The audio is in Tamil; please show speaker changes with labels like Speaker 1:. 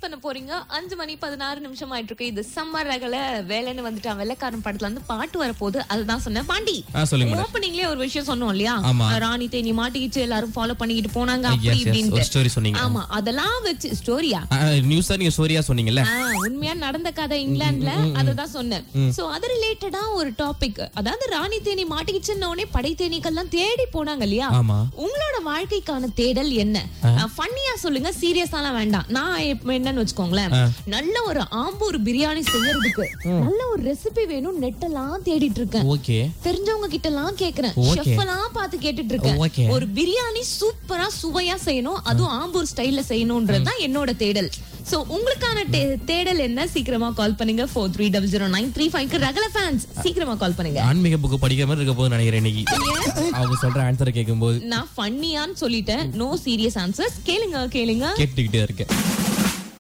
Speaker 1: பண்ண போறீங்க அஞ்சு மணி பதினாறு நிமிஷம் ஆயிட்டு இருக்கு இது சம்மர் ரகல வேலைன்னு வந்துட்டான் வெள்ளக்காரன் படத்துல இருந்து பாட்டு வரப்போகுது அதுதான் சொன்னேன் பாண்டி
Speaker 2: ஆ, சொல்லுங்க மேடம்.
Speaker 1: ஓப்பனிங்லயே ஒரு விஷயம் சொன்னோம் இல்லையா
Speaker 2: ஆமா.
Speaker 1: ராணி தேனி மாட்டிக்கிச்சு எல்லாரும் ஃபாலோ பண்ணிக்கிட்டு போனாங்க
Speaker 2: Yes,
Speaker 1: அப்படி
Speaker 2: yes, ஒரு
Speaker 1: இப்படின்ட்டு
Speaker 2: story சொன்னீங்க.
Speaker 1: ஆமா அதெல்லாம் வச்சு ஸ்டோரியா
Speaker 2: நியூஸா நீங்க ஸ்டோரியா சொன்னீங்கல்ல
Speaker 1: உண்மையா நடந்த கதை இங்கிலாந்துல அததான் சொன்னேன் சோ அது ரிலேட்டடா ஒரு டாபிக் அதாவது ராணி தேனி மாட்டிக்கிச்சுன்ன உடனே படை தேனீக்கள்லாம் தேடி போனாங்க இல்லையா
Speaker 2: ஆமா
Speaker 1: உங்களோட வாழ்க்கைக்கான தேடல் என்ன ஃபன்னியா சொல்லுங்க சீரியஸாலாம் வேண்டாம் நான் இப்ப என்னன்னு வச்சுக்கோங்களேன் நல்ல ஒரு ஆம்பூர் பிரியாணி செய்யறதுக்கு நல்ல ஒரு ரெசிபி வேணும் நெட்டெல்லாம் தேடிட்டு இருக்கேன்
Speaker 2: ஓகே
Speaker 1: தெரிஞ்சவங்க கிட்ட எல்லாம் கேக்குறேன்
Speaker 2: Okay.
Speaker 1: செஃப் எல்லாம் பார்த்து கேட்டுட்டு இருக்கேன்
Speaker 2: Okay.
Speaker 1: ஒரு பிரியாணி சூப்பரா சுவையா செய்யணும் அதுவும் ஆம்பூர் ஸ்டைல்ல செய்யணும்ன்றதுதான் என்னோட தேடல் சோ உங்களுக்கான தே- தேடல் என்ன சீக்கிரமா கால் பண்ணுங்க four three double zero nine three five ரகல ஃபேன்ஸ் சீக்கிரமா கால் பண்ணுங்க
Speaker 2: ஆன்மீக புக்கு படிக்கிற மாதிரி இருக்க போது நினைக்கிறேன் இன்னைக்கு அவங்க சொல்ற ஆன்சரை கேட்கும்போது
Speaker 1: நான் ஃபன்னியான்னு சொல்லிட்டேன் நோ சீரியஸ் ஆன்சர்ஸ் கேளுங்க கேளுங்க
Speaker 2: கேட்டுக்கிட்டே இருக்கேன்